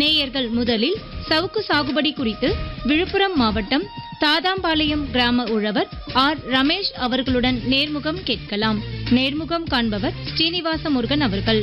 நேயர்கள் முதலில் சவுக்கு சாகுபடி குறித்து விழுப்புரம் மாவட்டம் தாதாம்பாளையம் கிராம உழவர் ஆர் ரமேஷ் அவர்களுடன் நேர்முகம் கேட்கலாம் நேர்முகம் காண்பவர் ஸ்ரீனிவாச முருகன் அவர்கள்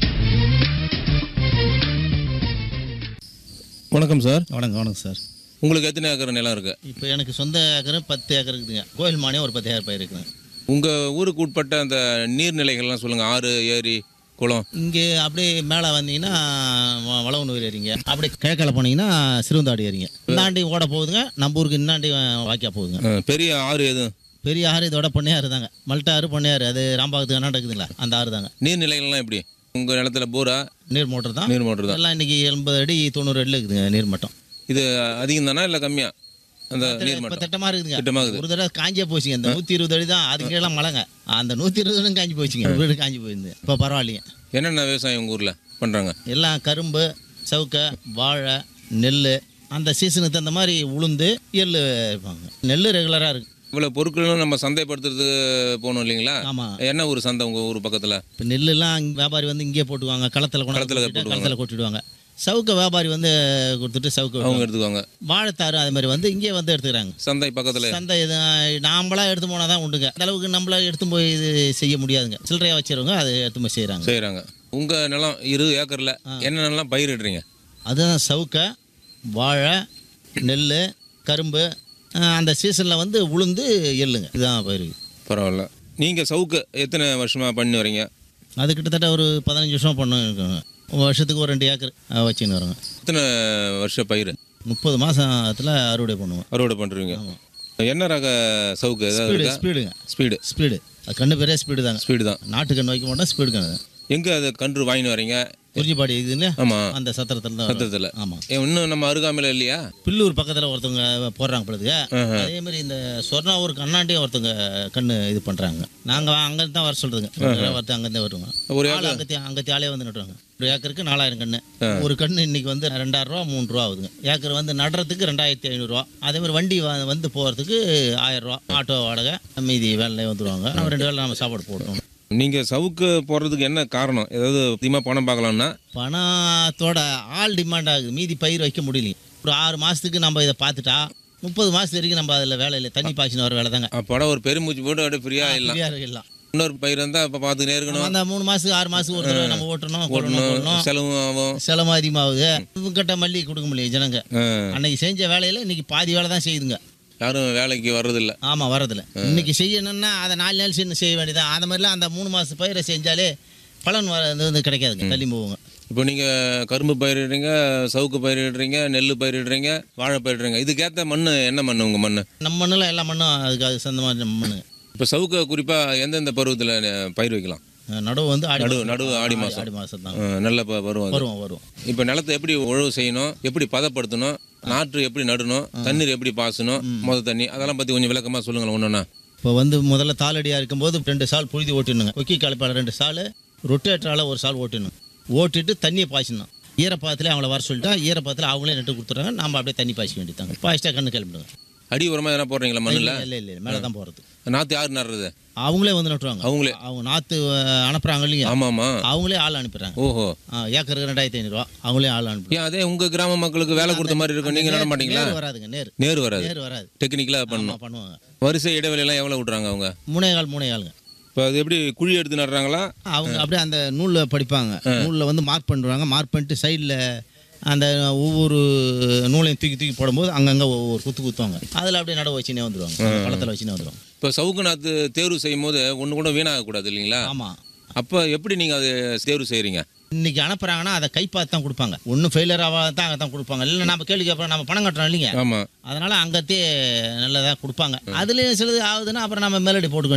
வணக்கம் சார் வணக்கம் வணக்கம் சார் உங்களுக்கு எத்தனை ஏக்கர் நிலம் இருக்கு இப்போ எனக்கு சொந்த ஏக்கர் பத்து ஏக்கர் இருக்குதுங்க கோயில் மானியம் ஒரு பத்து ஏக்கர் பயிர் இருக்குதுங்க உங்க ஊருக்கு உட்பட்ட அந்த நீர்நிலைகள்லாம் சொல்லுங்க ஆறு ஏரி குளம் இங்கே அப்படியே மேலே வந்தீங்கன்னா வ- வளவனூர் ஏறிங்க அப்படியே கிழக்கால போனீங்கன்னா சிறுவந்தாடி ஏறிங்க இந்தாண்டி ஓட போகுதுங்க நம்ம ஊருக்கு இன்னாண்டி வ- வாய்க்கா போகுதுங்க அஹ், பெரிய ஆறு எதுவும் பெரிய ஆறு இதோட பொன்னையாறு தாங்க மல்ட்ட ஆறு பொன்னையாறு அது ராம்பாகத்துக்கு அண்ணா இருக்குதுங்களா அந்த ஆறு தாங்க நீர்நிலைகள்லாம் எப்படி உங்க நிலத்துல போரா நீர் மோட்டர் தான் நீர் மோட்டர் தான் எல்லாம் இன்னைக்கு எண்பது அடி தொண்ணூறு அடியில் இருக்குதுங்க நீர் மட்டம் இது அதிகம் தானா இல்லை கம்மியா அந்த நீர் இப்போ மட்டம் திட்டமாக இருக்குதுங்க திட்டமா இருக்குது. ஒரு தடவை காஞ்சே போச்சுங்க இந்த நூற்றி இருபது அடி தான் அதுக்கு எல்லாம் மழைங்க அந்த நூற்றி இருபது காஞ்சி போச்சுங்க வீடு காஞ்சி போயிருந்து இப்போ பரவாயில்லைங்க என்னென்ன விவசாயம் உங்க ஊர்ல பண்றாங்க எல்லாம் கரும்பு சவுக்க வாழை நெல் அந்த சீசனுக்கு தகுந்த மாதிரி உளுந்து எள் இருப்பாங்க நெல் ரெகுலராக இருக்கு இவ்வளவு பொருட்களும் நம்ம சந்தைப்படுத்துறதுக்கு போகணும் இல்லைங்களா ஆமாம் என்ன ஊர் சந்தை உங்க ஊர் பக்கத்துல இப்போ நெல்லுலாம் இங்க வியாபாரி வந்து இங்கேயே போட்டுக்குவாங்க களத்தில் கொண்டு களத்துல கொட்டிட்டு போட்டுருவாங்க. களத்தில் கொட்டிடுவாங்க சவுக்க வியாபாரி வந்து கொடுத்துட்டு சவுக்க அவங்க விடுவாங்க. எடுத்துக்குவாங்க வாழைத்தாறு அது மாதிரி வந்து இங்கே வந்து எடுத்துக்கிறாங்க சந்தை பக்கத்துல சந்தை இது நாம்பளா எடுத்து போனால் தான் உண்டுங்க அந்த அளவுக்கு நம்மளா எடுத்து போய் இது செய்ய முடியாதுங்க சில்லறையாக வச்சுருவங்க அதை எடுத்து போய் செய்கிறாங்க செய்றாங்க உங்க நிலம் இரு ஏக்கர்ல என்னென்னலாம் பயிரிடுறீங்க அதுதான் சவுக்க வாழை நெல் கரும்பு அஹ் அந்த சீசனில் வந்து உளுந்து எள்ளுங்க இதுதான் பயிர் பரவாயில்ல நீங்க சவுக்கு எத்தனை வருஷமா பண்ணி வரீங்க அது கிட்டத்தட்ட ஒரு பதினஞ்சு வருஷம் பண்ண இருக்குங்க வருஷத்துக்கு ஒரு ரெண்டு ஏக்கர் அஹ் வச்சுன்னு வரோங்க எத்தனை வருஷ பயிர் முப்பது மாதத்தில் அறுவடை பண்ணுவோம் அறுவடை பண்ணுறீங்க என்ன ரக சவுக்கு ஏதாவது ஸ்பீடு இருக்கா ஸ்பீடுங்க ஸ்பீடு ஸ்பீடு அது கண்ணு பேரே ஸ்பீடு தாங்க ஸ்பீடு தான் நாட்டு கண்ணு வைக்க மாட்டோம் ஸ்பீடு கண்ணு எங்கே அதை கன்று வாங்கின்னு வரீங்க குறிஞ்சிப்பாடி இது இல்லையா ஆமாம் அந்த சத்திரத்தில் தான் சத்தத்தில் ஆமாம் இன்னும் நம்ம அருகாமையில் இல்லையா பில்லூர் பக்கத்தில் ஒருத்தவங்க போடுறாங்க பொழுதுங்க அதே மாதிரி இந்த சொர்ணாவூர் கண்ணாண்டியும் ஒருத்தவங்க கண்ணு இது பண்ணுறாங்க நாங்கள் அங்கே தான் வர சொல்கிறதுங்க ஒருத்தர் அங்கேருந்து வருவாங்க ஒரு ஆள் அங்கத்தி அங்கத்தி ஆளே வந்து நட்டுவாங்க ஒரு ஏக்கருக்கு நாலாயிரம் கன்று ஒரு கன்று இன்னைக்கு வந்து ரெண்டாயிரம் ரூபா மூணு ரூபா ஆகுதுங்க ஏக்கர் வந்து நடுறதுக்கு ரெண்டாயிரத்தி ஐநூறுரூவா அதே மாதிரி வண்டி வ- வந்து போகிறதுக்கு ஆயிரம் ரூபா ஆட்டோ வாடகை மீதி வேலையே வந்துடுவாங்க நம்ம ரெண்டு வேலை நம்ம சாப்பாடு போட்டோம் நீங்கள் சவுக்கு போடுறதுக்கு என்ன காரணம் ஏதாவது அதிகமாக பணம் பார்க்கலாம்னா பணத்தோட ஆள் டிமாண்ட் ஆகுது மீதி பயிர் வைக்க முடியலைங்க ஒரு ஆறு மாதத்துக்கு நம்ம இதை பார்த்துட்டா முப்பது மாதத்து வரைக்கும் நம்ம அதில் வேலை இல்லை தண்ணி பாய்ச்சின்னு வர வேலை தாங்க படம் ஒரு பெருமூச்சு போட்டு அப்படியே ஃப்ரீயாக இல்லை ஃப்ரீயாக இருக்கலாம் இன்னொரு பயிர் இருந்தால் இப்போ பார்த்துக்கிட்டே இருக்கணும் அந்த மூணு மாதத்துக்கு ஆறு மாதத்துக்கு ஒரு தடவை நம்ம ஓட்டணும் கொள்ளணும் கொள்ளணும் செலவும் ஆகும் செலவு அதிகமாகுது இவங்கிட்ட மல்லி கொடுக்க முடியும் ஜனங்க ஆ. அன்னைக்கு செஞ்ச வேலையில் இன்னைக்கு பாதி வேலை தான் செய்யுதுங்க யாரும் வேலைக்கு வர்றதில்ல ஆமாம் வரதில்ல இன்னைக்கு செய்யணும்னா அதை நாலு நாள் சின்ன செய்ய வேண்டியதான் அந்த மாதிரிலாம் அந்த மூணு மாதத்து பயிரை செஞ்சாலே பலன் வர இது வந்து கிடைக்காதுங்க தள்ளி போவோங்க இப்போ நீங்கள் கரும்பு பயிரிடுறீங்க சவுக்கு பயிரிடுறீங்க நெல் பயிரிடுறீங்க வாழை பயிரிடுறீங்க இதுக்கேற்ற மண் என்ன மண் உங்கள் மண் நம்ம மண்ணில் எல்லா மண்ணும் அதுக்கு அது சொந்தமாக நம்ம மண்ணு இப்போ சவுக்க குறிப்பாக எந்தெந்த பருவத்தில் பயிர் வைக்கலாம் நடுவு வந்து ஆடி நடுவு மாசம். நடுவு ஆடி மாதம் ஆடி மாதம் தான் நல்ல ப- பருவம் அது. வருவோம் வருவோம் இப்போ நிலத்தை எப்படி உழவு செய்யணும் எப்படி பதப்படுத்தணும் நாற்று எப்படி நடணும் தண்ணீர் எப்படி பாசணும் மொத தண்ணி அதெல்லாம் பற்றி கொஞ்சம் விளக்கமாக சொல்லுங்களேன் ஒன்றுண்ணா இப்போ வந்து முதல்ல தாளடியாக இருக்கும்போது ரெண்டு சால் புழுதி ஓட்டிடணுங்க கொக்கி கலப்பால் ரெண்டு சால் ரொட்டேட்டரால் ஒரு சால் ஓட்டிடணும் ஓட்டிட்டு தண்ணியை பாய்ச்சணும் ஈரப்பதத்தில் அவங்கள வர சொல்லிட்டா ஈரப்பதத்தில் அவங்களே நட்டு கொடுத்துட்றாங்க நம்ம அப்படியே தண்ணி பாய்ச்ச வேண்டியதாங்க பாய்ச்சிட்டா கண்ணு கிளம்பிடுங்க அடி உரமாக எதனா போடுறீங்களா மண்ணில் இல்லை இல்லை இல்லை மேலே தான் போகிறது நாற்று யார் நடுறது அவங்களே வந்து நட்டுருவாங்க அவங்களே அவங்க நாற்று அனுப்புகிறாங்க இல்லையா ஆமாம்மா அவங்களே ஆள் அனுப்பிடுறாங்க ஓஹோ ஆ, ஏக்கருக்கு ரெண்டாயிரத்தி ஐநூறுரூவா அவங்களே ஆள் அனுப்பிடுறாங்க ஏன் அதே உங்கள் கிராம மக்களுக்கு வேலை கொடுத்த மாதிரி இருக்கும் நீங்கள் நட மாட்டீங்களா நேர் வராதுங்க நேர் நேர் வராது நேர் வராது டெக்னிக்கலாக பண்ணணும் ஆமாம் பண்ணுவாங்க வரிசை இடைவெளியெல்லாம் எவ்வளோ விட்றாங்க அவங்க மூணே கால் மூணே காலுங்க இப்போ அது எப்படி குழி எடுத்து நடுறாங்களா அவங்க அப்படியே அந்த நூலில் படிப்பாங்க நூலில் வந்து மார்க் பண்ணுவாங்க மார்க் பண்ணிட்டு சைடில் அந்த ஒவ்வொரு நூலையும் தூக்கி தூக்கி போடும்போது அங்கங்கே ஒவ்வொரு குத்து குத்துவாங்க அதில் அப்படியே நட வச்சுனே வந்துடுவாங்க பழத்தில் வச்சுனே வந்துடுவாங்க இப்போ சவுக்கு நாற்று தேர்வு செய்யும் போது ஒன்று கூட வீணாகக்கூடாது இல்லைங்களா ஆமாம் அப்போ எப்படி நீங்கள் அது தேர்வு செய்கிறீங்க இன்னைக்கு அனுப்புகிறாங்கன்னா அதை கை பார்த்து தான் கொடுப்பாங்க ஒன்றும் ஃபெயிலியர் ஆகாத தான் அங்கே தான் கொடுப்பாங்க இல்லை நம்ம கேள்வி கேட்போம் நம்ம பணம் கட்டுறோம் இல்லைங்க ஆமாம் அதனால் அங்கத்தே நல்லதாக கொடுப்பாங்க அதுலேயும் சிலது ஆகுதுன்னா அப்புறம் நம்ம மேலடி போட்டுக்க